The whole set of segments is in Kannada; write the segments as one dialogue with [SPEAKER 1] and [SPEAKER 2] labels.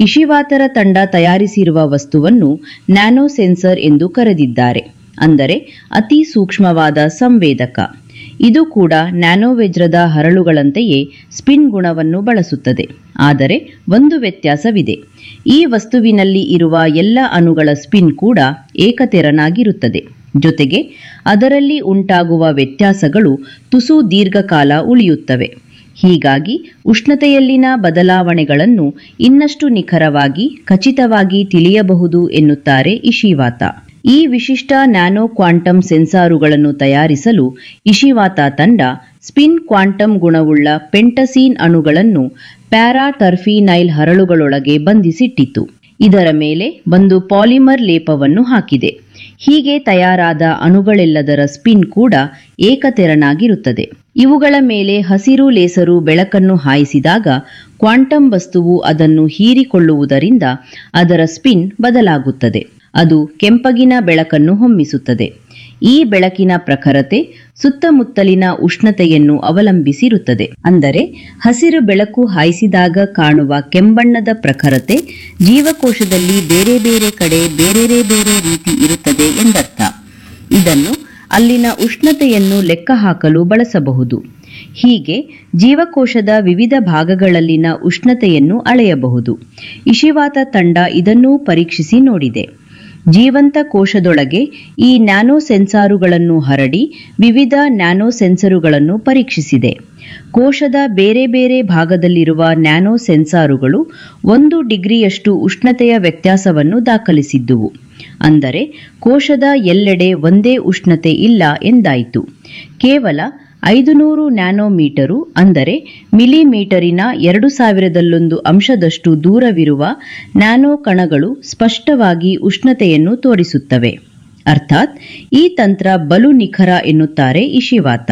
[SPEAKER 1] ಇಶಿವಾತರ ತಂಡ ತಯಾರಿಸಿರುವ ವಸ್ತುವನ್ನು ನ್ಯಾನೋ ಸೆನ್ಸರ್ ಎಂದು ಕರೆದಿದ್ದಾರೆ ಅಂದರೆ ಅತಿ ಸೂಕ್ಷ್ಮವಾದ ಸಂವೇದಕ ಇದು ಕೂಡ ನ್ಯಾನೋವೆಜ್ರದ ಹರಳುಗಳಂತೆಯೇ ಸ್ಪಿನ್ ಗುಣವನ್ನು ಬಳಸುತ್ತದೆ ಆದರೆ ಒಂದು ವ್ಯತ್ಯಾಸವಿದೆ ಈ ವಸ್ತುವಿನಲ್ಲಿ ಇರುವ ಎಲ್ಲ ಅಣುಗಳ ಸ್ಪಿನ್ ಕೂಡ ಏಕತೆರನಾಗಿರುತ್ತದೆ ಜೊತೆಗೆ ಅದರಲ್ಲಿ ಉಂಟಾಗುವ ವ್ಯತ್ಯಾಸಗಳು ತುಸು ದೀರ್ಘಕಾಲ ಉಳಿಯುತ್ತವೆ ಹೀಗಾಗಿ ಉಷ್ಣತೆಯಲ್ಲಿನ ಬದಲಾವಣೆಗಳನ್ನು ಇನ್ನಷ್ಟು ನಿಖರವಾಗಿ ಖಚಿತವಾಗಿ ತಿಳಿಯಬಹುದು ಎನ್ನುತ್ತಾರೆ ಇಶಿವಾತ ಈ ವಿಶಿಷ್ಟ ನ್ಯಾನೋ ಕ್ವಾಂಟಮ್ ಸೆನ್ಸಾರುಗಳನ್ನು ತಯಾರಿಸಲು ಇಶಿವಾತ ತಂಡ ಸ್ಪಿನ್ ಕ್ವಾಂಟಮ್ ಗುಣವುಳ್ಳ ಪೆಂಟಸೀನ್ ಅಣುಗಳನ್ನು ಪ್ಯಾರಾಟರ್ಫಿನೈಲ್ ಹರಳುಗಳೊಳಗೆ ಬಂಧಿಸಿಟ್ಟಿತು ಇದರ ಮೇಲೆ ಒಂದು ಪಾಲಿಮರ್ ಲೇಪವನ್ನು ಹಾಕಿದೆ ಹೀಗೆ ತಯಾರಾದ ಅಣುಗಳೆಲ್ಲದರ ಸ್ಪಿನ್ ಕೂಡ ಏಕತೆರನಾಗಿರುತ್ತದೆ ಇವುಗಳ ಮೇಲೆ ಹಸಿರು ಲೇಸರು ಬೆಳಕನ್ನು ಹಾಯಿಸಿದಾಗ ಕ್ವಾಂಟಮ್ ವಸ್ತುವು ಅದನ್ನು ಹೀರಿಕೊಳ್ಳುವುದರಿಂದ ಅದರ ಸ್ಪಿನ್ ಬದಲಾಗುತ್ತದೆ ಅದು ಕೆಂಪಗಿನ ಬೆಳಕನ್ನು ಹೊಮ್ಮಿಸುತ್ತದೆ ಈ ಬೆಳಕಿನ ಪ್ರಖರತೆ ಸುತ್ತಮುತ್ತಲಿನ ಉಷ್ಣತೆಯನ್ನು ಅವಲಂಬಿಸಿರುತ್ತದೆ ಅಂದರೆ ಹಸಿರು ಬೆಳಕು ಹಾಯಿಸಿದಾಗ ಕಾಣುವ ಕೆಂಬಣ್ಣದ ಪ್ರಖರತೆ ಜೀವಕೋಶದಲ್ಲಿ ಬೇರೆ ಬೇರೆ ಕಡೆ ಬೇರೆ ಬೇರೆ ರೀತಿ ಇರುತ್ತದೆ ಎಂದರ್ಥ ಇದನ್ನು ಅಲ್ಲಿನ ಉಷ್ಣತೆಯನ್ನು ಲೆಕ್ಕ ಹಾಕಲು ಬಳಸಬಹುದು ಹೀಗೆ ಜೀವಕೋಶದ ವಿವಿಧ ಭಾಗಗಳಲ್ಲಿನ ಉಷ್ಣತೆಯನ್ನು ಅಳೆಯಬಹುದು ಇಶಿವಾತ ತಂಡ ಇದನ್ನೂ ಪರೀಕ್ಷಿಸಿ ನೋಡಿದೆ ಜೀವಂತ ಕೋಶದೊಳಗೆ ಈ ನ್ಯಾನೋ ಸೆನ್ಸಾರುಗಳನ್ನು ಹರಡಿ ವಿವಿಧ ನ್ಯಾನೋ ಸೆನ್ಸರುಗಳನ್ನು ಪರೀಕ್ಷಿಸಿದೆ ಕೋಶದ ಬೇರೆ ಬೇರೆ ಭಾಗದಲ್ಲಿರುವ ನ್ಯಾನೋ ಸೆನ್ಸಾರುಗಳು ಒಂದು ಡಿಗ್ರಿಯಷ್ಟು ಉಷ್ಣತೆಯ ವ್ಯತ್ಯಾಸವನ್ನು ದಾಖಲಿಸಿದ್ದುವು ಅಂದರೆ ಕೋಶದ ಎಲ್ಲೆಡೆ ಒಂದೇ ಉಷ್ಣತೆ ಇಲ್ಲ ಎಂದಾಯಿತು ಕೇವಲ ಐದು ನೂರು ನ್ಯಾನೋಮೀಟರು ಅಂದರೆ ಮಿಲಿಮೀಟರಿನ ಎರಡು ಸಾವಿರದಲ್ಲೊಂದು ಅಂಶದಷ್ಟು ದೂರವಿರುವ ನ್ಯಾನೋ ಕಣಗಳು ಸ್ಪಷ್ಟವಾಗಿ ಉಷ್ಣತೆಯನ್ನು ತೋರಿಸುತ್ತವೆ ಅರ್ಥಾತ್ ಈ ತಂತ್ರ ಬಲು ನಿಖರ ಎನ್ನುತ್ತಾರೆ ಇಶಿವಾತ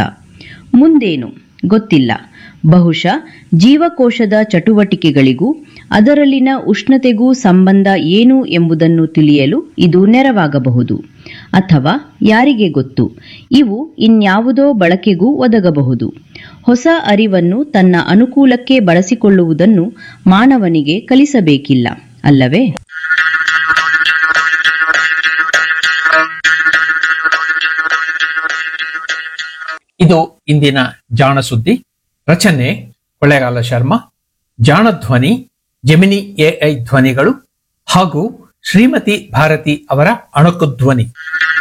[SPEAKER 1] ಮುಂದೇನು ಗೊತ್ತಿಲ್ಲ ಬಹುಶಃ ಜೀವಕೋಶದ ಚಟುವಟಿಕೆಗಳಿಗೂ ಅದರಲ್ಲಿನ ಉಷ್ಣತೆಗೂ ಸಂಬಂಧ ಏನು ಎಂಬುದನ್ನು ತಿಳಿಯಲು ಇದು ನೆರವಾಗಬಹುದು ಅಥವಾ ಯಾರಿಗೆ ಗೊತ್ತು ಇವು ಇನ್ಯಾವುದೋ ಬಳಕೆಗೂ ಒದಗಬಹುದು ಹೊಸ ಅರಿವನ್ನು ತನ್ನ ಅನುಕೂಲಕ್ಕೆ ಬಳಸಿಕೊಳ್ಳುವುದನ್ನು ಮಾನವನಿಗೆ ಕಲಿಸಬೇಕಿಲ್ಲ ಅಲ್ಲವೇ
[SPEAKER 2] ಇದು ಇಂದಿನ ಜಾಣ ಸುದ್ದಿ ರಚನೆ ಕೊಳ್ಳೇಗಾಲ ಶರ್ಮಾ ಜಾಣ ಧ್ವನಿ ಜೆಮಿನಿ ಎಐ ಧ್ವನಿಗಳು ಹಾಗೂ ಶ್ರೀಮತಿ ಭಾರತಿ ಅವರ ಅಣಕು ಧ್ವನಿ